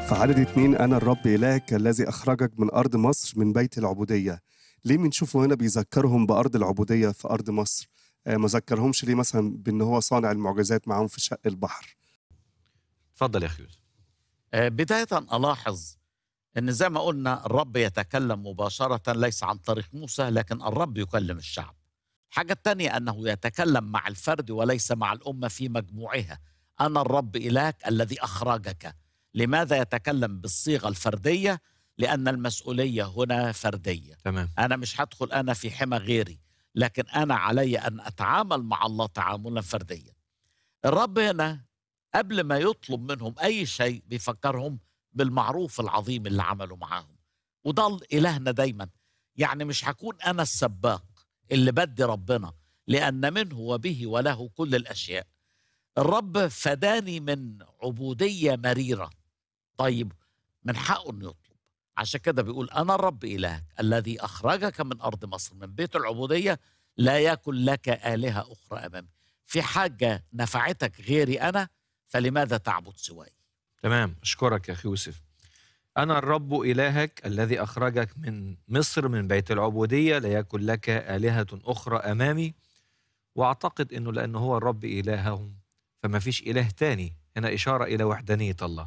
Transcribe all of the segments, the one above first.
في عدد اتنين أنا الرب إلهك الذي أخرجك من أرض مصر من بيت العبودية ليه بنشوفه هنا بيذكرهم بأرض العبودية في أرض مصر آه، ما ذكرهمش ليه مثلا بأن هو صانع المعجزات معاهم في شق البحر اتفضل يا اخي يوسف آه، بداية ألاحظ أن زي ما قلنا الرب يتكلم مباشرة ليس عن طريق موسى لكن الرب يكلم الشعب الحاجة الثانية أنه يتكلم مع الفرد وليس مع الأمة في مجموعها أنا الرب إلهك الذي أخرجك لماذا يتكلم بالصيغة الفردية؟ لأن المسؤولية هنا فردية تمام أنا مش هدخل أنا في حمى غيري لكن أنا علي أن أتعامل مع الله تعاملا فرديا الرب هنا قبل ما يطلب منهم أي شيء بيفكرهم بالمعروف العظيم اللي عمله معاهم وده إلهنا دايما يعني مش هكون أنا السباق اللي بدي ربنا لأن منه وبه وله كل الأشياء الرب فداني من عبودية مريرة طيب من حقه أنه يطلب عشان كده بيقول أنا الرب إلهك الذي أخرجك من أرض مصر من بيت العبودية لا يكن لك آلهة أخرى أمامي في حاجة نفعتك غيري أنا فلماذا تعبد سواي تمام اشكرك يا اخي يوسف انا الرب الهك الذي اخرجك من مصر من بيت العبوديه لا يكن لك الهه اخرى امامي واعتقد انه لانه هو الرب الههم فما فيش اله تاني هنا اشاره الى وحدانيه الله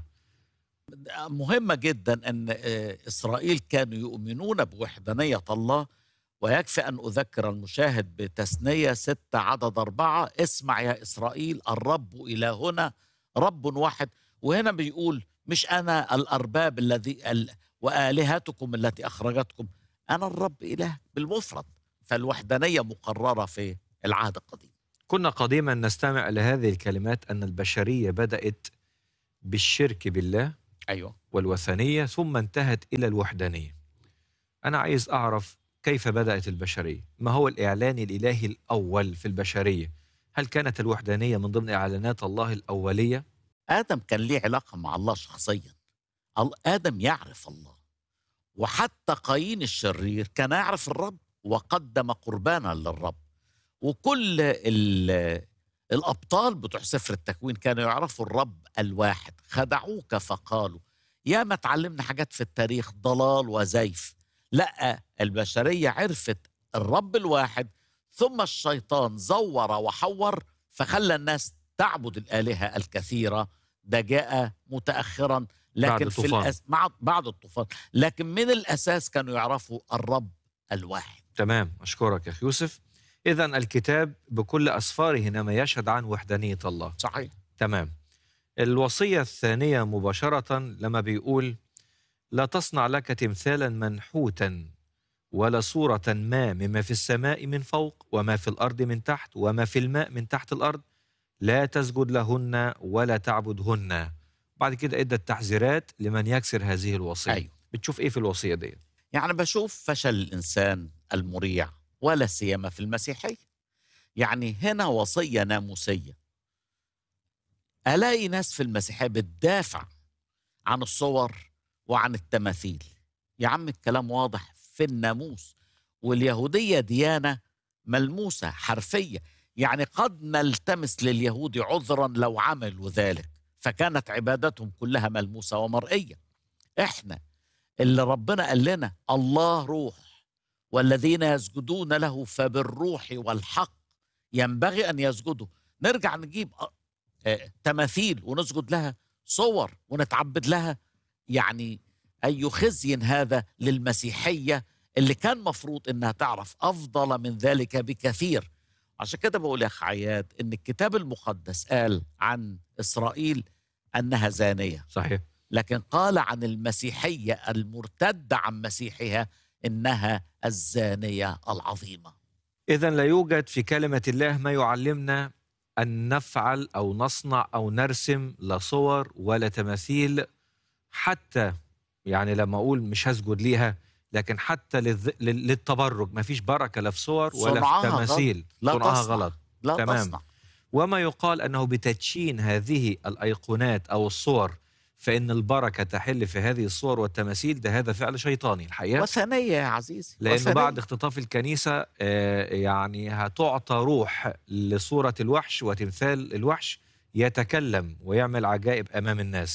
مهمة جدا أن آه، إسرائيل كانوا يؤمنون بوحدانية الله ويكفي أن أذكر المشاهد بتثنية ستة عدد أربعة اسمع يا إسرائيل الرب إلهنا رب واحد وهنا بيقول مش أنا الأرباب الذي ال... وآلهتكم التي أخرجتكم أنا الرب إله بالمفرد فالوحدانية مقررة في العهد القديم كنا قديما نستمع لهذه الكلمات ان البشريه بدات بالشرك بالله أيوة والوثنيه ثم انتهت الى الوحدانيه انا عايز اعرف كيف بدات البشريه ما هو الاعلان الالهي الاول في البشريه هل كانت الوحدانيه من ضمن اعلانات الله الاوليه آدم كان ليه علاقة مع الله شخصيا ال- آدم يعرف الله وحتى قايين الشرير كان يعرف الرب وقدم قربانا للرب وكل ال- الأبطال بتوع سفر التكوين كانوا يعرفوا الرب الواحد خدعوك فقالوا يا ما تعلمنا حاجات في التاريخ ضلال وزيف لا البشرية عرفت الرب الواحد ثم الشيطان زور وحور فخلى الناس تعبد الآلهة الكثيرة ده جاء متأخرا لكن بعد في الطوفان. الأس... مع... بعد الطوفان لكن من الأساس كانوا يعرفوا الرب الواحد تمام أشكرك يا أخي يوسف إذا الكتاب بكل أسفاره إنما يشهد عن وحدانية الله صحيح تمام الوصية الثانية مباشرة لما بيقول لا تصنع لك تمثالا منحوتا ولا صورة ما مما في السماء من فوق وما في الأرض من تحت وما في الماء من تحت الأرض لا تسجد لهن ولا تعبدهن بعد كده ادى التحذيرات لمن يكسر هذه الوصية أيوه بتشوف ايه في الوصية دي يعني بشوف فشل الإنسان المريع ولا سيما في المسيحية يعني هنا وصية ناموسية ألاقي ناس في المسيحية بتدافع عن الصور وعن التماثيل يا عم الكلام واضح في الناموس واليهودية ديانة ملموسة حرفية يعني قد نلتمس لليهود عذرا لو عملوا ذلك فكانت عبادتهم كلها ملموسة ومرئية احنا اللي ربنا قال لنا الله روح والذين يسجدون له فبالروح والحق ينبغي ان يسجدوا نرجع نجيب أ- آه، تماثيل ونسجد لها صور ونتعبد لها يعني اي خزي هذا للمسيحيه اللي كان مفروض انها تعرف افضل من ذلك بكثير عشان كده بقول يا اخ عياد ان الكتاب المقدس قال عن اسرائيل انها زانيه صحيح لكن قال عن المسيحيه المرتده عن مسيحها انها الزانيه العظيمه إذا لا يوجد في كلمة الله ما يعلمنا أن نفعل أو نصنع أو نرسم لا صور ولا تماثيل حتى يعني لما أقول مش هسجد ليها لكن حتى للذ... لل- للتبرج ما فيش بركة لا في صور ولا في صنعها تماثيل لا صنعها تصنع. غلط لا تمام. تصنع وما يقال أنه بتدشين هذه الأيقونات أو الصور فإن البركة تحل في هذه الصور والتماثيل ده هذا فعل شيطاني الحقيقة وثنيه يا عزيزي لانه وثنية. بعد اختطاف الكنيسه آه، يعني هتعطى روح لصوره الوحش وتمثال الوحش يتكلم ويعمل عجائب امام الناس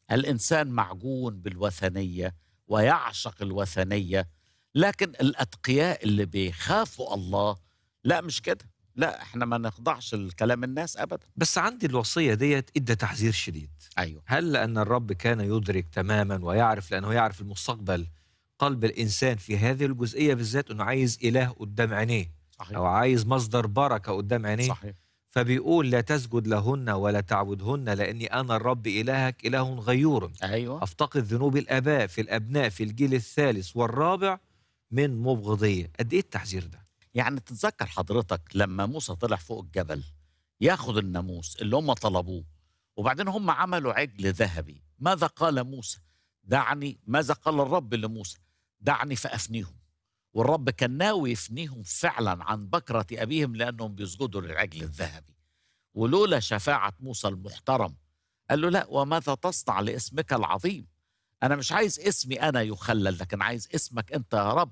الانسان معجون بالوثنيه ويعشق الوثنيه لكن الاتقياء اللي بيخافوا الله لا مش كده لا احنا ما نخضعش لكلام الناس ابدا بس عندي الوصية ديت إدى تحذير شديد ايوه هل لأن الرب كان يدرك تماما ويعرف لأنه يعرف المستقبل قلب الإنسان في هذه الجزئية بالذات أنه عايز إله قدام عينيه صحيح أو عايز مصدر بركة قدام عينيه صحيح فبيقول لا تسجد لهن ولا تعبدهن لأني أنا الرب إلهك إله غيور ايوه أفتقد ذنوب الآباء في الأبناء في الجيل الثالث والرابع من مبغضية قد إيه التحذير ده يعني تتذكر حضرتك لما موسى طلع فوق الجبل ياخد الناموس اللي هم طلبوه وبعدين هم عملوا عجل ذهبي ماذا قال موسى دعني ماذا قال الرب لموسى دعني فأفنيهم والرب كان ناوي يفنيهم فعلا عن بكرة أبيهم لأنهم بيسجدوا للعجل الذهبي ولولا شفاعة موسى المحترم قال له لا وماذا تصنع لاسمك العظيم أنا مش عايز اسمي أنا يخلل لكن عايز اسمك أنت يا رب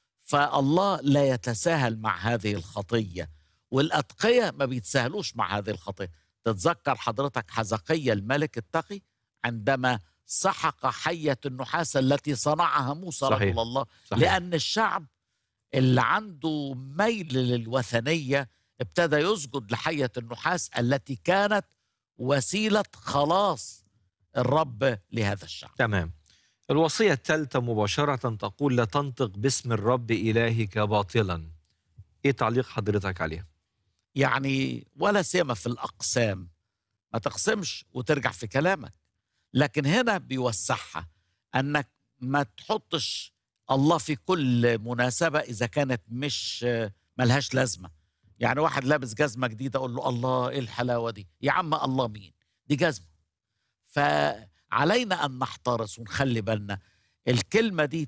فالله لا يتساهل مع هذه الخطية والأتقية ما بيتساهلوش مع هذه الخطية تتذكر حضرتك حزقية الملك التقي عندما سحق حية النحاس التي صنعها موسى صحيح. رجل الله صحيح. لأن الشعب اللي عنده ميل للوثنية ابتدى يسجد لحية النحاس التي كانت وسيلة خلاص الرب لهذا الشعب تمام الوصية الثالثة مباشرة تقول لا تنطق باسم الرب إلهك باطلا إيه تعليق حضرتك عليها؟ يعني ولا سيما في الأقسام ما تقسمش وترجع في كلامك لكن هنا بيوسعها أنك ما تحطش الله في كل مناسبة إذا كانت مش ملهاش لازمة يعني واحد لابس جزمة جديدة أقول له الله إيه الحلاوة دي يا عم الله مين دي جزمة فعلينا أن نحترس ونخلي بالنا الكلمة دي